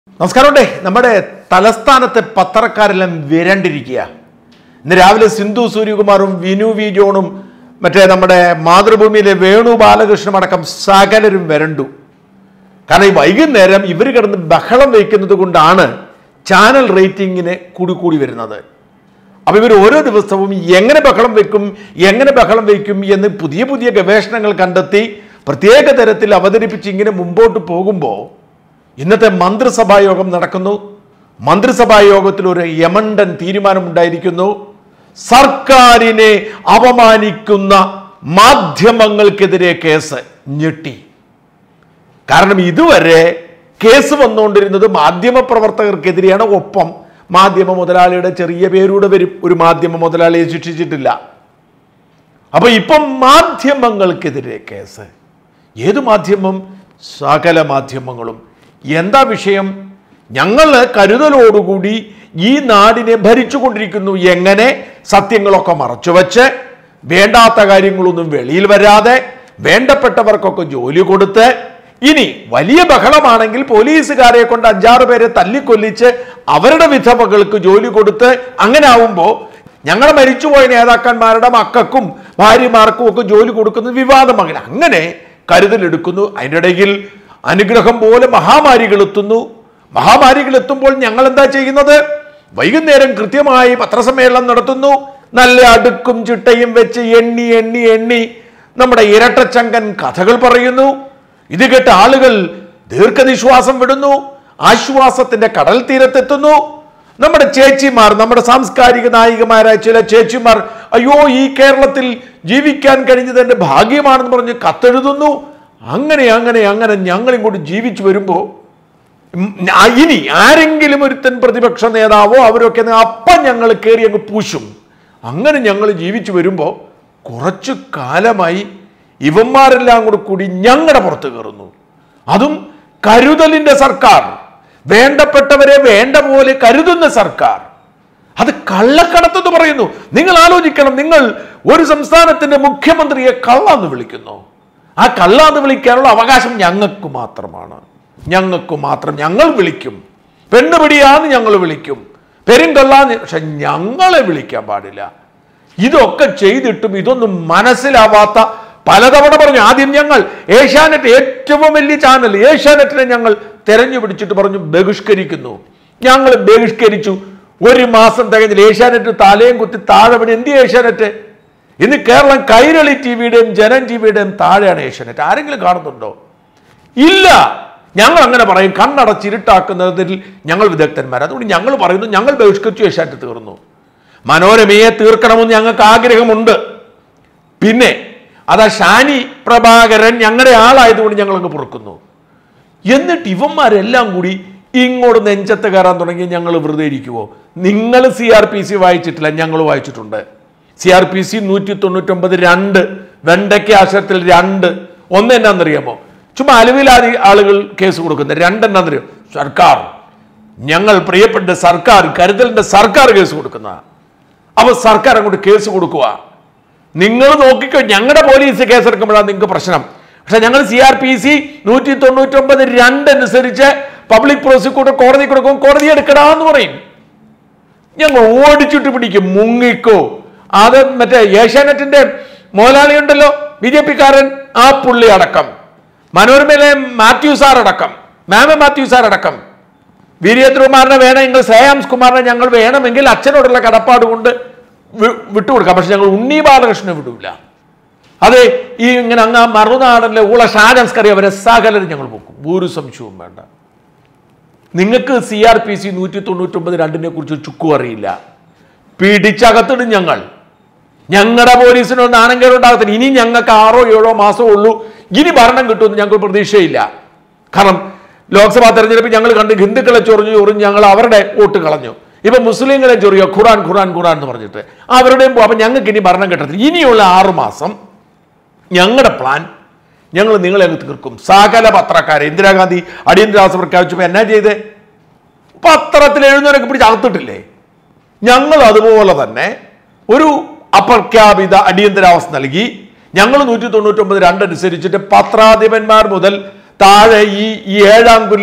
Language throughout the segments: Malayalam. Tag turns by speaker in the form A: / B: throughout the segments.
A: നമസ്കാരമുണ്ടേ നമ്മുടെ തലസ്ഥാനത്തെ പത്രക്കാരെല്ലാം വിരണ്ടിരിക്കുക ഇന്ന് രാവിലെ സിന്ധു സൂര്യകുമാറും വിനു വി ജോണും മറ്റേ നമ്മുടെ മാതൃഭൂമിയിലെ വേണു ബാലകൃഷ്ണനും അടക്കം സകലരും വരണ്ടു കാരണം ഈ വൈകുന്നേരം ഇവർ കിടന്ന് ബഹളം വയ്ക്കുന്നത് കൊണ്ടാണ് ചാനൽ റേറ്റിംഗിന് കൂടി കൂടി വരുന്നത് അപ്പൊ ഇവർ ഓരോ ദിവസവും എങ്ങനെ ബഹളം വെക്കും എങ്ങനെ ബഹളം വയ്ക്കും എന്ന് പുതിയ പുതിയ ഗവേഷണങ്ങൾ കണ്ടെത്തി പ്രത്യേക തരത്തിൽ അവതരിപ്പിച്ച് ഇങ്ങനെ മുമ്പോട്ട് പോകുമ്പോൾ ഇന്നത്തെ മന്ത്രിസഭാ യോഗം നടക്കുന്നു മന്ത്രിസഭാ യോഗത്തിൽ ഒരു യമണ്ടൻ തീരുമാനമുണ്ടായിരിക്കുന്നു സർക്കാരിനെ അപമാനിക്കുന്ന മാധ്യമങ്ങൾക്കെതിരെ കേസ് ഞെട്ടി കാരണം ഇതുവരെ കേസ് വന്നുകൊണ്ടിരുന്നത് മാധ്യമ പ്രവർത്തകർക്കെതിരെയാണ് ഒപ്പം മാധ്യമ മുതലാളിയുടെ ചെറിയ പേരൂടെ വരും ഒരു മാധ്യമ മുതലാളിയെ ശിക്ഷിച്ചിട്ടില്ല അപ്പൊ ഇപ്പം മാധ്യമങ്ങൾക്കെതിരെ കേസ് ഏത് മാധ്യമം സകല മാധ്യമങ്ങളും എന്താ വിഷയം ഞങ്ങൾ കരുതലോടുകൂടി ഈ നാടിനെ ഭരിച്ചുകൊണ്ടിരിക്കുന്നു എങ്ങനെ സത്യങ്ങളൊക്കെ മറച്ചുവെച്ച് വേണ്ടാത്ത കാര്യങ്ങളൊന്നും വെളിയിൽ വരാതെ വേണ്ടപ്പെട്ടവർക്കൊക്കെ ജോലി കൊടുത്ത് ഇനി വലിയ ബഹളമാണെങ്കിൽ പോലീസുകാരെ കൊണ്ട് അഞ്ചാറ് പേരെ തല്ലിക്കൊല്ലിച്ച് അവരുടെ വിധവകൾക്ക് ജോലി കൊടുത്ത് അങ്ങനെ ആവുമ്പോൾ ഞങ്ങളെ മരിച്ചുപോയ നേതാക്കന്മാരുടെ മക്കൾക്കും ഭാര്യമാർക്കും ഒക്കെ ജോലി കൊടുക്കുന്നത് വിവാദമങ്ങനെ അങ്ങനെ കരുതലെടുക്കുന്നു അതിൻ്റെ ഇടയിൽ അനുഗ്രഹം പോലെ മഹാമാരികൾ എത്തുന്നു മഹാമാരികൾ എത്തുമ്പോൾ ഞങ്ങൾ എന്താ ചെയ്യുന്നത് വൈകുന്നേരം കൃത്യമായി പത്രസമ്മേളനം നടത്തുന്നു നല്ല അടുക്കും ചിട്ടയും വെച്ച് എണ്ണി എണ്ണി എണ്ണി നമ്മുടെ ഇരട്ടച്ചങ്കൻ കഥകൾ പറയുന്നു ഇത് കേട്ട് ആളുകൾ ദീർഘനിശ്വാസം വിടുന്നു ആശ്വാസത്തിന്റെ കടൽ തീരത്തെത്തുന്നു നമ്മുടെ ചേച്ചിമാർ നമ്മുടെ സാംസ്കാരിക നായികമാരായ ചില ചേച്ചിമാർ അയ്യോ ഈ കേരളത്തിൽ ജീവിക്കാൻ കഴിഞ്ഞത് എൻ്റെ ഭാഗ്യമാണെന്ന് പറഞ്ഞ് കത്തെഴുതുന്നു അങ്ങനെ അങ്ങനെ അങ്ങനെ ഞങ്ങൾ ഇങ്ങോട്ട് ജീവിച്ചു വരുമ്പോൾ ഉം, ആ, ഇനി ആരെങ്കിലും ഒരുത്തൻ പ്രതിപക്ഷ നേതാവോ അവരൊക്കെ ഒന്ന് അപ്പം ഞങ്ങൾ കയറി അങ്ങ് പൂശും അങ്ങനെ ഞങ്ങൾ ജീവിച്ചു വരുമ്പോൾ കുറച്ചു കാലമായി ഇവന്മാരെല്ലാം കൂടെ കൂടി ഞങ്ങളുടെ പുറത്ത് കയറുന്നു അതും കരുതലിന്റെ സർക്കാർ വേണ്ടപ്പെട്ടവരെ വേണ്ട പോലെ കരുതുന്ന സർക്കാർ അത് കള്ളക്കടത്തെന്ന് പറയുന്നു നിങ്ങൾ ആലോചിക്കണം നിങ്ങൾ ഒരു സംസ്ഥാനത്തിന്റെ മുഖ്യമന്ത്രിയെ കള്ളാന്ന് വിളിക്കുന്നു ആ കള്ളാന്ന് വിളിക്കാനുള്ള അവകാശം ഞങ്ങൾക്ക് മാത്രമാണ് ഞങ്ങൾക്ക് മാത്രം ഞങ്ങൾ വിളിക്കും പെണ്ണുപിടിയാന്ന് ഞങ്ങൾ വിളിക്കും പെരുങ്കള്ളാന്ന് പക്ഷെ ഞങ്ങളെ വിളിക്കാൻ പാടില്ല ഇതൊക്കെ ചെയ്തിട്ടും ഇതൊന്നും മനസ്സിലാവാത്ത പലതവണ പറഞ്ഞു ആദ്യം ഞങ്ങൾ ഏഷ്യാനെറ്റ് ഏറ്റവും വലിയ ചാനൽ ഏഷ്യാനെറ്റിനെ ഞങ്ങൾ തെരഞ്ഞു പിടിച്ചിട്ട് പറഞ്ഞു ബഹിഷ്കരിക്കുന്നു ഞങ്ങൾ ബഹിഷ്കരിച്ചു ഒരു മാസം തികഞ്ഞില്ല ഏഷ്യാനെറ്റ് തലയും കുത്തി താഴെ വീണ് എന്ത് ഏഷ്യാനെറ്റ് ഇന്ന് കേരളം കൈരളി ടി വിയുടെയും ജനൻ ടി വിയുടെയും താഴെയാണ് ഏഷ്യാനെറ്റ് ആരെങ്കിലും കാണുന്നുണ്ടോ ഇല്ല ഞങ്ങൾ അങ്ങനെ പറയും കണ്ണടച്ചിരുട്ടാക്കുന്നതിൽ ഞങ്ങൾ വിദഗ്ധന്മാർ അതുകൊണ്ട് ഞങ്ങൾ പറയുന്നു ഞങ്ങൾ ബഹിഷ്കരിച്ചു ഏഷ്യാനെറ്റ് തീർന്നു മനോരമയെ തീർക്കണമെന്ന് ഞങ്ങൾക്ക് ആഗ്രഹമുണ്ട് പിന്നെ അതാ ഷാനി പ്രഭാകരൻ ഞങ്ങളുടെ ആളായതുകൊണ്ട് ഞങ്ങൾ അങ്ങ് പൊറുക്കുന്നു എന്നിട്ട് ഇവന്മാരെല്ലാം കൂടി ഇങ്ങോട്ട് നെഞ്ചത്ത് കയറാൻ തുടങ്ങി ഞങ്ങൾ വെറുതെ ഇരിക്കുവോ നിങ്ങൾ സി ആർ പി സി വായിച്ചിട്ടില്ല ഞങ്ങൾ വായിച്ചിട്ടുണ്ട് സി ആർ പി സി നൂറ്റി തൊണ്ണൂറ്റൊമ്പത് രണ്ട് വെണ്ടയ്ക്ക അക്ഷരത്തിൽ രണ്ട് ഒന്ന് എന്നാന്നറിയാമോ ചുമ്മാ അലുവിലാതി ആളുകൾ കേസ് കൊടുക്കുന്നത് രണ്ടെന്നാന്നറിയോ സർക്കാർ ഞങ്ങൾ പ്രിയപ്പെട്ട സർക്കാർ കരുതലിന്റെ സർക്കാർ കേസ് കൊടുക്കുന്ന അപ്പൊ സർക്കാർ അങ്ങോട്ട് കേസ് കൊടുക്കുക നിങ്ങൾ നോക്കിക്കോ ഞങ്ങളുടെ പോലീസ് കേസെടുക്കുമ്പോഴാണ് നിങ്ങൾക്ക് പ്രശ്നം പക്ഷെ ഞങ്ങൾ സി ആർ പി സി നൂറ്റി തൊണ്ണൂറ്റൊമ്പത് രണ്ട് അനുസരിച്ച് പബ്ലിക് പ്രോസിക്യൂട്ടർ കോടതി കൊടുക്കും കോടതി എടുക്കടാന്ന് പറയും ഞങ്ങൾ ഓടിച്ചിട്ട് പിടിക്കും മുങ്ങിക്കോ അത് മറ്റേ ഏഷ്യാനെറ്റിന്റെ മോലാളി ഉണ്ടല്ലോ ബി ജെ പിക്കാരൻ ആ പുള്ളി അടക്കം മനോരമയിലെ മാത്യു സാർ അടക്കം മാമ മാത്യു സാർ അടക്കം വീരേന്ദ്രകുമാറിനെ വേണമെങ്കിൽ ശ്രേയാംസ് കുമാറിനെ ഞങ്ങൾ വേണമെങ്കിൽ അച്ഛനോടുള്ള കടപ്പാട് കൊണ്ട് വി- വിട്ടുകൊടുക്കാം പക്ഷെ ഞങ്ങൾ ഉണ്ണി ബാലകൃഷ്ണനെ വിടൂല അതെ ഈ ഇങ്ങനെ അങ്ങ് മറുനാടനിലെ ഊള ഷാജൻസ്കറി അവരെ സകലരും ഞങ്ങൾ പോക്കും ഒരു സംശയവും വേണ്ട നിങ്ങൾക്ക് സി ആർ പി സി നൂറ്റി തൊണ്ണൂറ്റൊമ്പത് രണ്ടിനെ കുറിച്ച് ചുക്കും അറിയില്ല പിടിച്ചകത്തിടും ഞങ്ങൾ ഞങ്ങളുടെ പോലീസിനൊന്നും ആണെങ്കിലും ഇനി ഞങ്ങൾക്ക് ആറോ ഏഴോ മാസമോ ഉള്ളൂ ഇനി ഭരണം കിട്ടുമെന്ന് ഞങ്ങൾക്ക് പ്രതീക്ഷയില്ല കാരണം ലോക്സഭാ തെരഞ്ഞെടുപ്പ് ഞങ്ങൾ കണ്ട് ഹിന്ദുക്കളെ ചൊറിഞ്ഞു ചൊറിഞ്ഞ് ഞങ്ങൾ അവരുടെ വോട്ട് കളഞ്ഞു ഇപ്പൊ മുസ്ലിങ്ങളെ ചൊറിയോ ഖുറാൻ ഖുറാൻ ഖുറാൻ എന്ന് പറഞ്ഞിട്ട് അവരുടെയും പോ- അപ്പൊ ഞങ്ങൾക്ക് ഇനി ഭരണം കിട്ടത്തില്ല ഇനിയുള്ള ആറു മാസം ഞങ്ങളുടെ പ്ലാൻ ഞങ്ങൾ നിങ്ങളെ അങ്ങ് തീർക്കും സകല പത്രക്കാരെ ഇന്ദിരാഗാന്ധി അടിയന്തരാവസ്ഥ പ്രഖ്യാപിച്ചപ്പോൾ എന്നാ ചെയ്തേ പത്രത്തിൽ എഴുന്നേരൊക്കെ പിടിച്ച് അകത്തിട്ടില്ലേ ഞങ്ങൾ അതുപോലെ തന്നെ ഒരു അപ്രഖ്യാപിത അടിയന്തരാവസ്ഥ നൽകി ഞങ്ങൾ നൂറ്റി തൊണ്ണൂറ്റൊമ്പത് രണ്ടനുസരിച്ചിട്ട് പത്രാധിപന്മാർ മുതൽ താഴെ ഈ ഈ ഏഴാം കൊല്ലി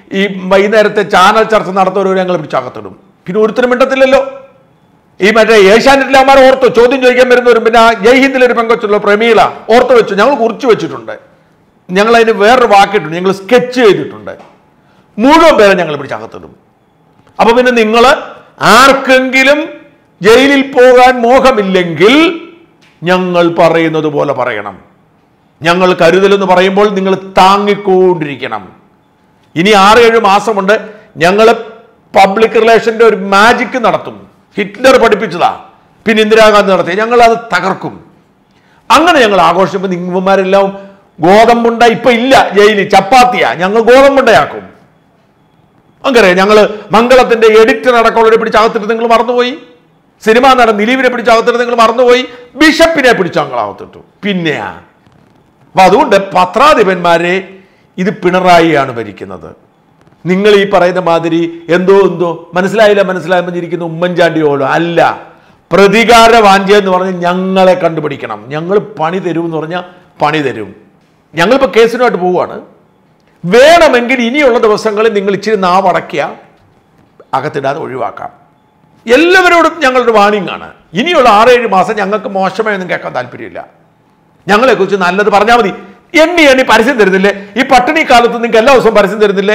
A: ഈ വൈകുന്നേരത്തെ ചാനൽ ചർച്ച നടത്തുന്നവർ ഞങ്ങൾ പിടിച്ചകത്തിടും പിന്നെ ഒരുത്തരും മിണ്ടത്തില്ലല്ലോ ഈ മറ്റേ ഏഷ്യാനെറ്റിലെ അമ്മമാർ ഓർത്ത് ചോദ്യം ചോദിക്കാൻ വരുന്നവരും പിന്നെ ആ ജയ്ഹിന്ദിലെ ഒരു പെങ്കൊച്ചുള്ള പ്രമീള ഓർത്ത് വെച്ചു ഞങ്ങൾ കുറിച്ച് വെച്ചിട്ടുണ്ട് ഞങ്ങൾ അതിന് വേറൊരു വാക്കിട്ടുണ്ട് ഞങ്ങൾ സ്കെച്ച് ചെയ്തിട്ടുണ്ട് മുഴുവൻ പേരെ ഞങ്ങൾ പിടിച്ചകത്തിടും അപ്പൊ പിന്നെ നിങ്ങൾ ആർക്കെങ്കിലും ജയിലിൽ പോകാൻ മോഹമില്ലെങ്കിൽ ഞങ്ങൾ പറയുന്നത് പോലെ പറയണം ഞങ്ങൾ കരുതലെന്ന് പറയുമ്പോൾ നിങ്ങൾ താങ്ങിക്കൊണ്ടിരിക്കണം ഇനി ആറ് ഏഴ് മാസമുണ്ട് ഞങ്ങൾ പബ്ലിക് റിലേഷന്റെ ഒരു മാജിക് നടത്തും ഹിറ്റ്ലർ പഠിപ്പിച്ചതാ പിന്നെ ഇന്ദിരാഗാന്ധി നടത്തി ഞങ്ങൾ അത് തകർക്കും അങ്ങനെ ഞങ്ങൾ ആഘോഷിക്കുമ്പോൾ നിങ്ങന്മാരെല്ലാം ഗോതമ്പുണ്ട ഇപ്പൊ ഇല്ല ജയിലിൽ ചപ്പാത്തിയാ ഞങ്ങൾ ഗോതമ്പുണ്ടയാക്കും അങ്ങനെ ഞങ്ങൾ മംഗളത്തിന്റെ എഡിറ്റർ അടക്കമുള്ളവരെ പിടിച്ച് അകത്തിട്ട് നിങ്ങൾ മറന്നുപോയി സിനിമാ നടൻ ദിലീപിനെ പിടിച്ച് അകത്തിട്ട് നിങ്ങൾ മറന്നുപോയി ബിഷപ്പിനെ പിടിച്ച് ഞങ്ങൾ അകത്തിട്ടു പിന്നെയാ അപ്പൊ അതുകൊണ്ട് പത്രാധിപന്മാരെ ഇത് പിണറായിയാണ് ഭരിക്കുന്നത് നിങ്ങൾ ഈ പറയുന്ന മാതിരി എന്തോ എന്തോ മനസ്സിലായില്ല മനസ്സിലായെന്നിരിക്കുന്ന ഉമ്മൻചാണ്ടിയോളോ അല്ല പ്രതികാര വാഞ്ച എന്ന് പറഞ്ഞ് ഞങ്ങളെ കണ്ടുപിടിക്കണം ഞങ്ങൾ പണി തരും എന്ന് പറഞ്ഞാൽ പണി തരും ഞങ്ങളിപ്പോൾ കേസിനുമായിട്ട് പോവുകയാണ് വേണമെങ്കിൽ ഇനിയുള്ള ദിവസങ്ങളിൽ നിങ്ങൾ ഇച്ചിരി നാവടക്കിയ അകത്തിടാതെ ഒഴിവാക്കാം എല്ലാവരോടും ഞങ്ങളുടെ വാണിംഗ് ആണ് ഇനിയുള്ള ആറേഴ് മാസം ഞങ്ങൾക്ക് മോശമായൊന്നും കേൾക്കാൻ താല്പര്യമില്ല ഞങ്ങളെക്കുറിച്ച് നല്ലത് പറഞ്ഞാൽ മതി എണ്ണി എണ്ണി പരസ്യം തരുന്നില്ലേ ഈ പട്ടിണി കാലത്ത് നിങ്ങൾക്ക് എല്ലാ ദിവസവും പരസ്യം തരുന്നില്ലേ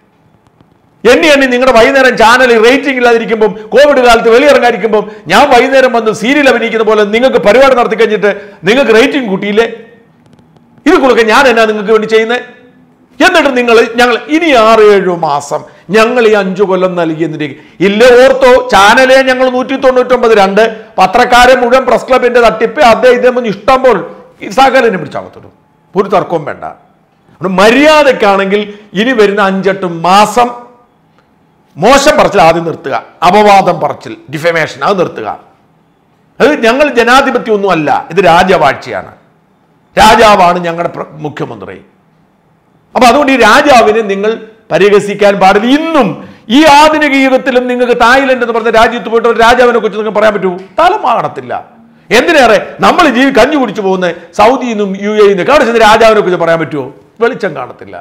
A: എണ്ണി എണ്ണി നിങ്ങളുടെ വൈകുന്നേരം ചാനലിൽ റേറ്റിംഗ് ഇല്ലാതിരിക്കുമ്പോൾ കോവിഡ് കാലത്ത് വെളിയിറങ്ങാതിരിക്കുമ്പോൾ ഞാൻ വൈകുന്നേരം വന്ന് സീരിയൽ അഭിനയിക്കുന്ന പോലെ നിങ്ങൾക്ക് പരിപാടി നടത്തി കഴിഞ്ഞിട്ട് നിങ്ങൾക്ക് റേറ്റിംഗ് കൂട്ടിയില്ലേ ഇത് കൊടുക്ക ഞാൻ എന്നാ നിങ്ങൾക്ക് വേണ്ടി ചെയ്യുന്നത് എന്നിട്ട് നിങ്ങൾ ഞങ്ങൾ ഇനി ആറ് ഏഴു മാസം ഞങ്ങൾ ഈ അഞ്ചു കൊല്ലം നൽകിയെന്നിട്ട് ഇല്ല ഓർത്തോ ചാനലേ ഞങ്ങൾ നൂറ്റി തൊണ്ണൂറ്റൊമ്പത് രണ്ട് പത്രക്കാരെ മുഴുവൻ പ്രസ് ക്ലബിന്റെ തട്ടിപ്പ് അദ്ദേഹം ഇതേ ഇഷ്ടം പോലെ ഈ സകലിനെ പിടിച്ചാകത്തിടും ഒരു തർക്കവും വേണ്ട അതുകൊണ്ട് മര്യാദക്കാണെങ്കിൽ ഇനി വരുന്ന അഞ്ചെട്ട് മാസം മോശം പറച്ചിൽ ആദ്യം നിർത്തുക അപവാദം പറച്ചിൽ ഡിഫമേഷൻ അത് നിർത്തുക അത് ഞങ്ങൾ ജനാധിപത്യം ഒന്നുമല്ല ഇത് രാജവാഴ്ചയാണ് രാജാവാണ് ഞങ്ങളുടെ പ്ര- മുഖ്യമന്ത്രി അപ്പൊ അതുകൊണ്ട് ഈ രാജാവിനെ നിങ്ങൾ പരിഹസിക്കാൻ പാടില്ല ഇന്നും ഈ ആധുനിക യുഗത്തിലും നിങ്ങൾക്ക് തായ്ലൻഡ് എന്ന് പറഞ്ഞ രാജ്യത്ത് പോയിട്ട് ഒരു രാജാവിനെ കുറിച്ച് നിങ്ങൾക്ക് പറയാൻ പറ്റുമോ തലം കാണത്തില്ല എന്തിനേറെ നമ്മൾ ജീവി കഞ്ഞു കുടിച്ചു പോകുന്ന സൗദിയിൽ നിന്നും യു എ നിന്നൊക്കെ അവിടെ ചെന്ന് രാജാവിനെ കുറിച്ച് പറയാൻ പറ്റുമോ വെളിച്ചം കാണത്തില്ല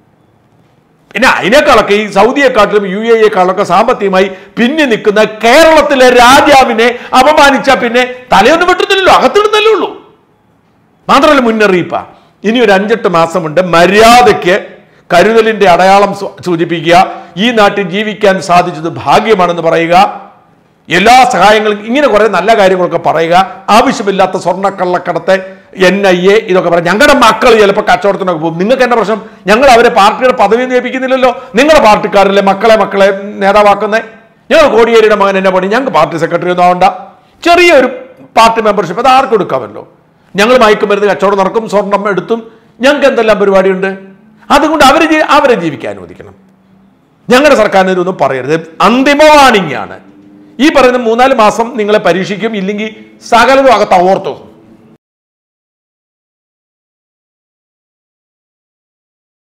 A: പിന്നെ അതിനേക്കാളൊക്കെ ഈ സൗദിയെക്കാട്ടിലും യു എയെക്കാളൊക്കെ സാമ്പത്തികമായി പിന്നെ നിൽക്കുന്ന കേരളത്തിലെ രാജാവിനെ അപമാനിച്ച പിന്നെ തലയൊന്നും വെട്ടുന്നില്ലല്ലോ അകത്തിടുന്നല്ലേ ഉള്ളൂ മാത്രമല്ല മുന്നറിയിപ്പാ ഇനി ഒരു അഞ്ചെട്ട് മാസമുണ്ട് മര്യാദയ്ക്ക് കരുതലിന്റെ അടയാളം സൂ- സൂചിപ്പിക്കുക ഈ നാട്ടിൽ ജീവിക്കാൻ സാധിച്ചത് ഭാഗ്യമാണെന്ന് പറയുക എല്ലാ സഹായങ്ങളും ഇങ്ങനെ കുറെ നല്ല കാര്യങ്ങളൊക്കെ പറയുക ആവശ്യമില്ലാത്ത സ്വർണ്ണക്കള്ളക്കടത്തെ എൻ ഐ എ ഇതൊക്കെ പറയാം ഞങ്ങളുടെ മക്കൾ ചിലപ്പോൾ കച്ചവടത്തിനൊക്കെ പോകും നിങ്ങൾക്ക് എന്നെ പ്രശ്നം ഞങ്ങൾ അവരെ പാർട്ടിയുടെ പദവി നിയമിക്കുന്നില്ലല്ലോ നിങ്ങളുടെ പാർട്ടിക്കാരിലെ മക്കളെ മക്കളെ നേതാവാക്കുന്നേ ഞങ്ങൾ കോടിയേരിയുടെ മകൻ എന്നെ പണി ഞങ്ങൾക്ക് പാർട്ടി സെക്രട്ടറി ഒന്നും ആവണ്ട ചെറിയൊരു പാർട്ടി മെമ്പർഷിപ്പ് അത് ആർക്കും എടുക്കാമല്ലോ ഞങ്ങൾ മയക്കുമരുന്ന് കച്ചവടം നടക്കും സ്വർണം എടുത്തും ഞങ്ങൾക്ക് എന്തെല്ലാം പരിപാടിയുണ്ട് അതുകൊണ്ട് അവരെ ജീ- അവരെ ജീവിക്കാൻ അനുവദിക്കണം ഞങ്ങളുടെ സർക്കാരിന് ഇതൊന്നും പറയരുത് അന്തിമ വാണിംഗ് ആണ് ഈ പറയുന്ന മൂന്നാല് മാസം നിങ്ങളെ പരീക്ഷിക്കും ഇല്ലെങ്കിൽ സകലതും അകത്ത് ഓർത്തു